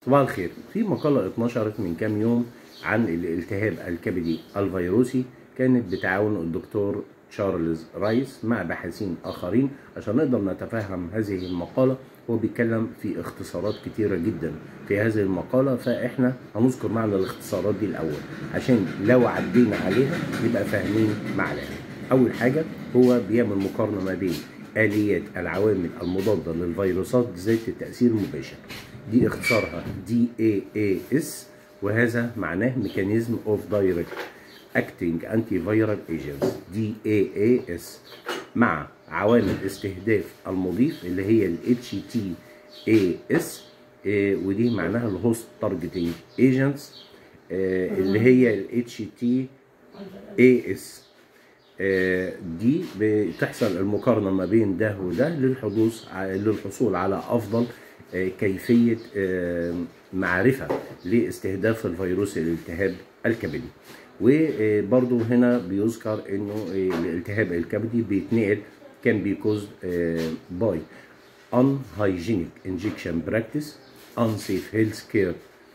صباح الخير في مقالة اتنشرت من كام يوم عن الالتهاب الكبدي الفيروسي كانت بتعاون الدكتور تشارلز رايس مع باحثين آخرين عشان نقدر نتفهم هذه المقالة هو بيتكلم في اختصارات كتيرة جدا في هذه المقالة فإحنا هنذكر معنى الاختصارات دي الأول عشان لو عدينا عليها نبقى فاهمين معناها أول حاجة هو بيعمل مقارنة ما بين آليات العوامل المضادة للفيروسات ذات التأثير المباشر دي اختصارها DAAS وهذا معناه ميكانيزم اوف دايركت اكتنج انتي فيرال ايجنتس DAAS مع عوامل استهداف المضيف اللي هي ال HTAS آه، ودي معناها الهوست تارجتنج ايجنتس اللي هي ال HTAS آه، دي بتحصل المقارنه ما بين ده وده للحدوث للحصول على افضل آه، كيفيه آه، معرفه لاستهداف الفيروس الالتهاب الكبدي وبرضو هنا بيذكر انه الالتهاب الكبدي بيتنقل كان بيكوز باي unhygienic injection practice unsafe health care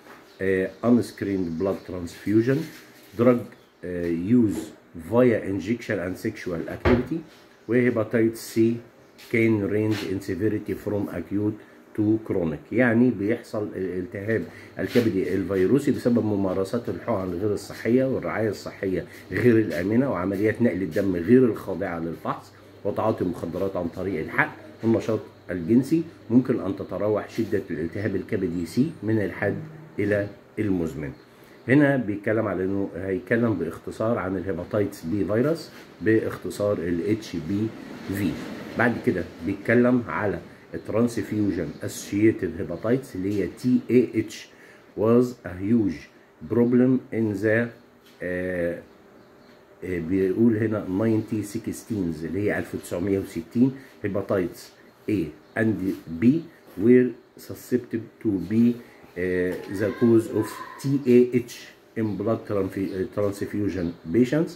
uh, unscreened blood transfusion drug uh, use via injection and sexual activity وهيباتيتس سي can range in severity from acute to chronic يعني بيحصل الالتهاب الكبدي الفيروسي بسبب ممارسات الحقن غير الصحية والرعاية الصحية غير الآمنة وعمليات نقل الدم غير الخاضعة للفحص وتعاطي المخدرات عن طريق الحقن والنشاط الجنسي ممكن أن تتراوح شدة الالتهاب الكبدي سي من الحاد إلى المزمن هنا بيتكلم على انه هيتكلم باختصار عن الهيباتيتس بي فيروس باختصار ال اتش بي في بعد كده بيتكلم على الترانسفيوجن اسوشيتد هيباتيتس اللي هي تي اي اتش was a huge problem in the آه، آه، بيقول هنا 1916 اللي هي 1960 hepatitis A and B were susceptible to be uh, the cause of TAH in blood transfu- transfusion patients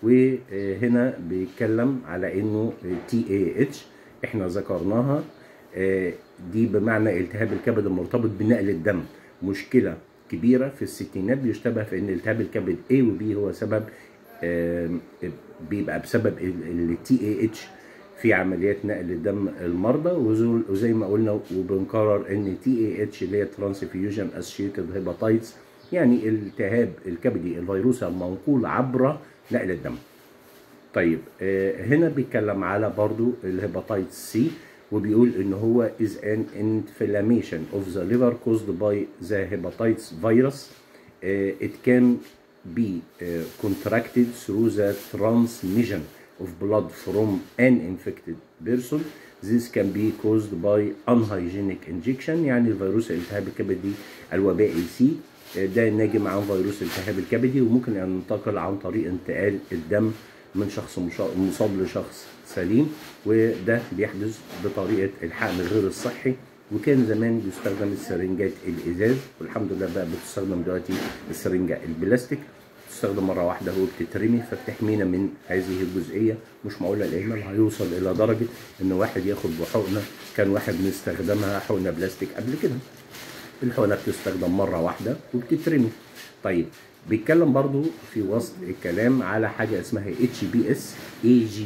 وهنا بيتكلم على انه TAH احنا ذكرناها آه، دي بمعنى التهاب الكبد المرتبط بنقل الدم مشكلة كبيرة في الستينات بيشتبه في ان التهاب الكبد A و B هو سبب آه، بيبقى بسبب ال TAH في عمليات نقل الدم المرضى وزول- وزي ما قلنا وبنكرر ان تي اي اتش اللي هي ترانسفيوجن اسوشيتد هيباتايتس يعني التهاب الكبدي الفيروسي المنقول عبر نقل الدم. طيب آه، هنا بيتكلم على برضو الهيباتايتس سي وبيقول ان هو is an inflammation of the liver caused by the hepatitis virus uh, it can be uh, contracted through the transmission of blood from an infected person this can be caused by unhygienic injection يعني الفيروس الالتهاب الكبدي الوبائي سي ده ناجم عن فيروس الالتهاب الكبدي وممكن ان ينتقل عن طريق انتقال الدم من شخص مشا- مصاب لشخص سليم وده بيحدث بطريقه الحقن غير الصحي وكان زمان بيستخدم السرنجات الازاز والحمد لله بقى بتستخدم دلوقتي السرنجه البلاستيك بتستخدم مره واحده وبتترمي فبتحمينا من هذه الجزئيه مش معقوله الاهمال هيوصل الى درجه ان واحد ياخد بحقنه كان واحد بنستخدمها حقنه بلاستيك قبل كده الحقنه بتستخدم مره واحده وبتترمي طيب بيتكلم برضو في وسط الكلام على حاجه اسمها اتش بي اس اي جي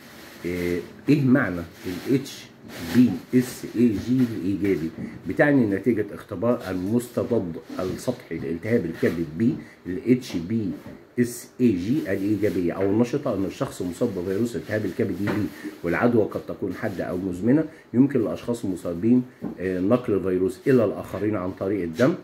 ايه معنى الاتش بي اس اي جي الايجابي بتعني نتيجه اختبار المستضد السطحي لالتهاب الكبد بي الاتش بي اس اي جي الايجابيه او النشطه ان الشخص مصاب بفيروس التهاب الكبد بي والعدوى قد تكون حاده او مزمنه يمكن للاشخاص المصابين آه، نقل الفيروس الى الاخرين عن طريق الدم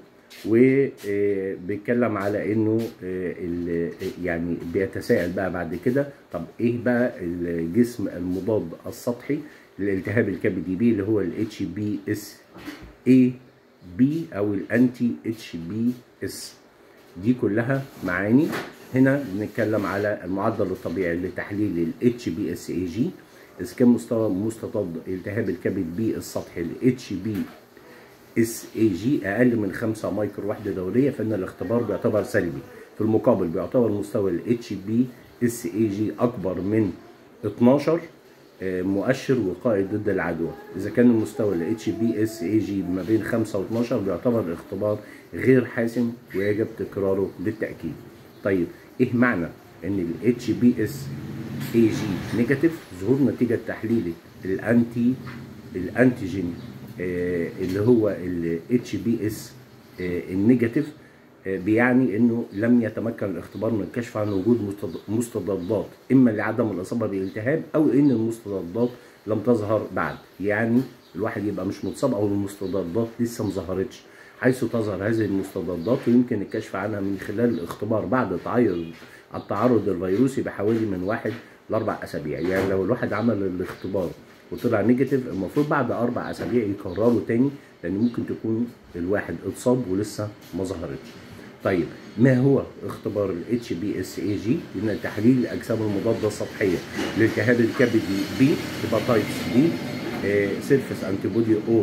وبيتكلم على انه آه، ال- يعني بيتساءل بقى بعد كده طب ايه بقى الجسم المضاد السطحي للالتهاب الكبدي بي اللي هو الاتش بي اس اي بي او الانتي اتش بي اس دي كلها معاني هنا بنتكلم على المعدل الطبيعي لتحليل ال HbSAg إذا كان مستوى مستضد التهاب الكبد بي السطحي ال HB اس اي جي اقل من 5 مايكرو وحده دوريه فان الاختبار بيعتبر سلبي في المقابل بيعتبر مستوى ال اتش بي اس اي جي اكبر من 12 آه، مؤشر وقائي ضد العدوى اذا كان المستوى ال HBsAg ما بين 5 و 12 بيعتبر اختبار غير حاسم ويجب تكراره بالتاكيد طيب ايه معنى ان ال HBsAg نيجاتيف ظهور نتيجه تحليل الانتي الانتيجين آه، اللي هو ال HBs آه، النيجاتيف آه، بيعني انه لم يتمكن الاختبار من الكشف عن وجود مستض- مستضدات اما لعدم الاصابه بالالتهاب او ان المستضدات لم تظهر بعد يعني الواحد يبقى مش متصاب او المستضدات لسه ما ظهرتش حيث تظهر هذه المستضدات ويمكن الكشف عنها من خلال الاختبار بعد تعرض التعرض الفيروسي بحوالي من واحد لاربع اسابيع يعني لو الواحد عمل الاختبار وطلع نيجاتيف المفروض بعد اربع اسابيع يكرره تاني لان ممكن تكون الواحد اتصاب ولسه ما ظهرتش طيب ما هو اختبار ال HBsAg؟ لأن تحليل الأجسام المضادة السطحية لالتهاب الكبدي بي هيباتايتس بي سيرفس انتي بودي اور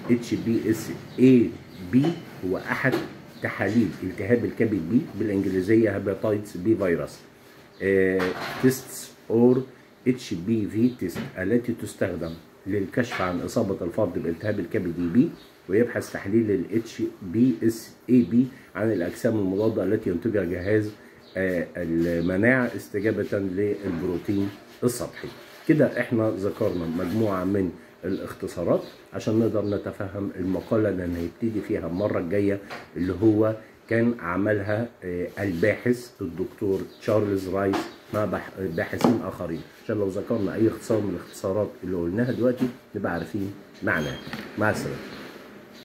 HBsAb هو أحد تحاليل التهاب الكبد بي بالإنجليزية هيباتايتس بي فيروس تيستس اور اتش بي في تيست التي تستخدم للكشف عن إصابة الفرد بالتهاب الكبدي بي ويبحث تحليل ال HBsAb عن الأجسام المضادة التي ينتجها جهاز آه، المناعة استجابة للبروتين السطحي كده احنا ذكرنا مجموعة من الاختصارات عشان نقدر نتفهم المقالة اللي هنبتدي فيها المرة الجاية اللي هو كان عملها آه، الباحث الدكتور تشارلز رايس مع بح- باحثين آخرين عشان لو ذكرنا أي اختصار من الاختصارات اللي قلناها دلوقتي نبقى عارفين معناها مع السلامة